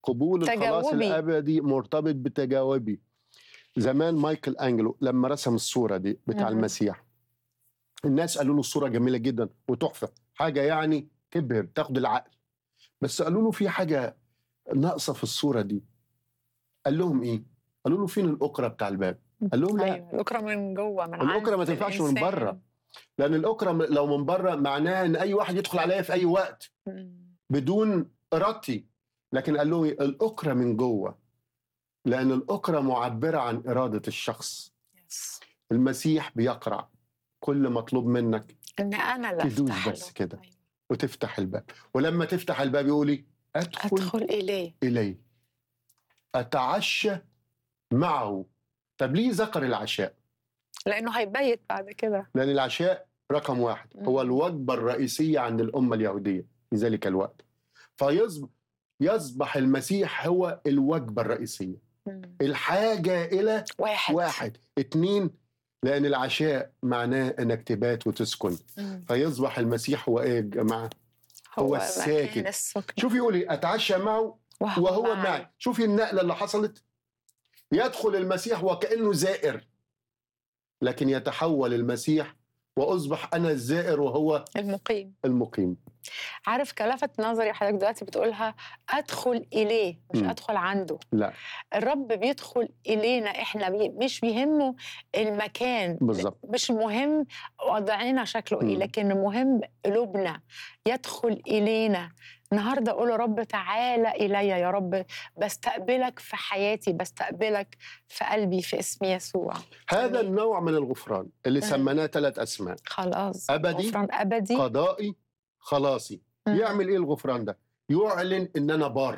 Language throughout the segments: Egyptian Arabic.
قبول الخلاص تجاوبي. الابدي مرتبط بتجاوبي زمان مايكل انجلو لما رسم الصوره دي بتاع مم. المسيح الناس قالوا له الصوره جميله جدا وتحفه حاجه يعني تبهر تاخد العقل بس قالوا له في حاجه ناقصه في الصوره دي قال لهم ايه قالوا له فين الاكره بتاع الباب قال لهم لا ايوه الاكره من جوه من الأكرة ما عند تنفعش من الإنسان. بره. لان الاكره م- لو من بره معناها ان اي واحد يدخل عليا في اي وقت مم. بدون ارادتي لكن قال له إيه؟ الاكره من جوه لان الاكره معبره عن اراده الشخص يس. المسيح بيقرع كل مطلوب منك ان انا اللي تدوس افتح بس له. كده. أيوة. وتفتح الباب ولما تفتح الباب يقول لي ادخل, ادخل اليه اليه اتعشى معه طب ليه ذكر العشاء لانه هيبيت بعد كده لأن العشاء رقم واحد هو مم. الوجبة الرئيسية عند الأمة اليهودية في ذلك الوقت فيصبح يصبح المسيح هو الوجبة الرئيسية مم. الحاجة إلى واحد واحد اتنين لأن العشاء معناه إنك تبات وتسكن مم. فيصبح المسيح هو إيه يا جماعة هو مكان الساكن. السكن شوفي يقول لي أتعشى معه وهو معي شوفي النقلة اللي حصلت يدخل المسيح وكأنه زائر لكن يتحول المسيح وأصبح أنا الزائر وهو المقيم المقيم عارف كلفت نظري حضرتك دلوقتي بتقولها ادخل اليه مش مم. ادخل عنده لا الرب بيدخل الينا احنا بي مش بيهمه المكان بالظبط مش مهم وضعنا شكله ايه مم. لكن المهم قلوبنا يدخل الينا النهارده اقول يا رب تعالى الي يا رب بستقبلك في حياتي بستقبلك في قلبي في اسم يسوع هذا آمين. النوع من الغفران اللي مم. سميناه ثلاث أسماء خلاص أبدي، غفران ابدي قضائي خلاصي مم. يعمل إيه الغفران ده يعلن إن أنا بار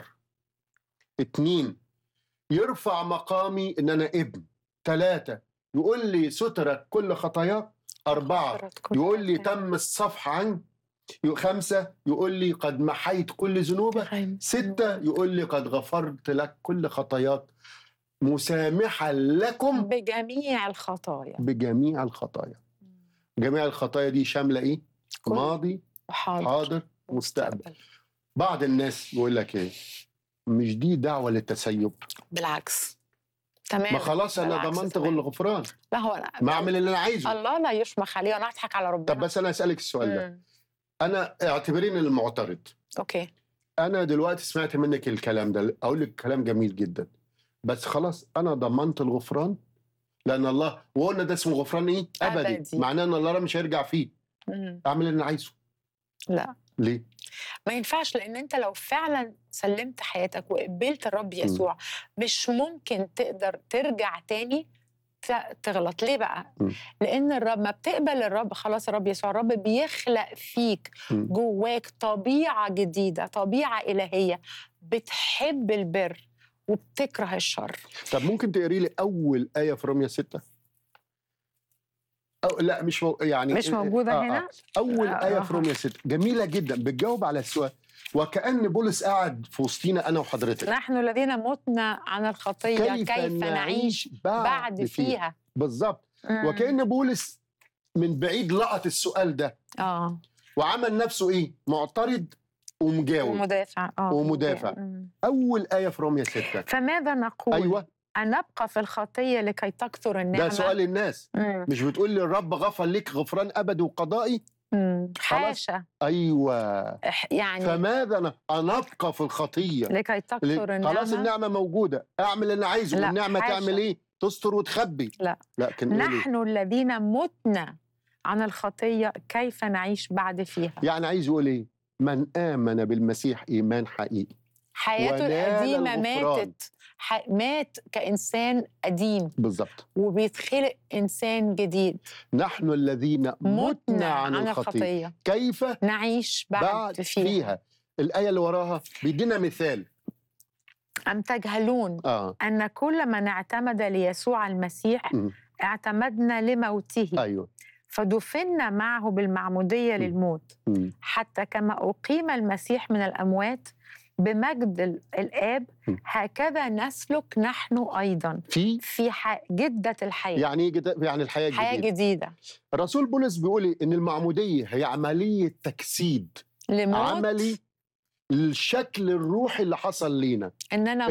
اتنين يرفع مقامي إن أنا ابن ثلاثة يقول لي سترك كل خطاياك أربعة غفرت كل يقول لي خطايا. تم الصفح عنك يق- خمسة يقول لي قد محيت كل ذنوبك خيم. ستة يقول لي قد غفرت لك كل خطاياك مسامحا لكم بجميع الخطايا بجميع الخطايا جميع الخطايا دي شاملة إيه؟ كل ماضي وحاضر حاضر مستقبل بعض الناس يقول لك إيه؟ مش دي دعوة للتسيب بالعكس تمام ما خلاص أنا بالعكس ضمنت تمام. الغفران لا هو أنا ما أعمل اللي أنا عايزه الله لا يشمخ عليه وانا اضحك على ربنا طب بس أنا أسألك السؤال ده مم. أنا اعتبريني المعترض اوكي انا دلوقتي سمعت منك الكلام ده اقول لك كلام جميل جدا بس خلاص انا ضمنت الغفران لان الله وقلنا ده اسمه غفران ايه ابدي, أبدي. معناه ان الله مش هيرجع فيه مم. اعمل اللي انا عايزه لا ليه ما ينفعش لان انت لو فعلا سلمت حياتك وقبلت الرب يسوع مش ممكن تقدر ترجع تاني ت- تغلط ليه بقى مم. لان الرب ما بتقبل الرب خلاص الرب يسوع الرب بيخلق فيك مم. جواك طبيعه جديده طبيعه الهيه بتحب البر وبتكره الشر طب ممكن تقري لي اول ايه في روميا 6 أو لا مش مو يعني مش موجوده آه، هنا آه. اول آه، ايه آه. في روميا 6 جميله جدا بتجاوب على السؤال وكأن بولس قاعد في وسطينا انا وحضرتك نحن الذين متنا عن الخطيه كيف, كيف نعيش بعد فيها بالظبط مم. وكأن بولس من بعيد لقط السؤال ده اه وعمل نفسه ايه؟ معترض ومجاوب ومدافع اه ومدافع. مم. اول ايه في روميا 6 فماذا نقول ايوه أن نبقى في الخطية لكي تكثر النعمة ده سؤال الناس مم. مش بتقول لي الرب غفر لك غفران ابدي وقضائي مم. خلاص. حاشا ايوه إح- يعني فماذا ن- ان ابقى في الخطيه لكي تكثر ليه؟ النعمة خلاص النعمه موجوده اعمل اللي انا عايزه لا، والنعمه حاشا. تعمل ايه تستر وتخبي لا. لكن قولي نحن الذين متنا عن الخطية كيف نعيش بعد فيها يعني عايز يقول ايه من امن بالمسيح ايمان حقيقي حياته ونال القديمة الغفران. ماتت ح... مات كإنسان قديم بالظبط وبيتخلق إنسان جديد نحن الذين متنا عن الخطيه كيف نعيش بعد, بعد فيها. فيها الآية اللي وراها بيدينا مثال أم تجهلون آه أن كل من اعتمد ليسوع المسيح م. اعتمدنا لموته أيوه فدفنا معه بالمعمودية م. للموت م. حتى كما أقيم المسيح من الأموات بمجد ال- الآب م. هكذا نسلك نحن أيضا في في ح... جدة الحياة يعني إيه جد- يعني الحياة حياة الجديدة جديدة الرسول بولس بيقول إيه؟ إن المعمودية هي عملية تجسيد لموت عملي الشكل الروحي اللي حصل لينا ان انا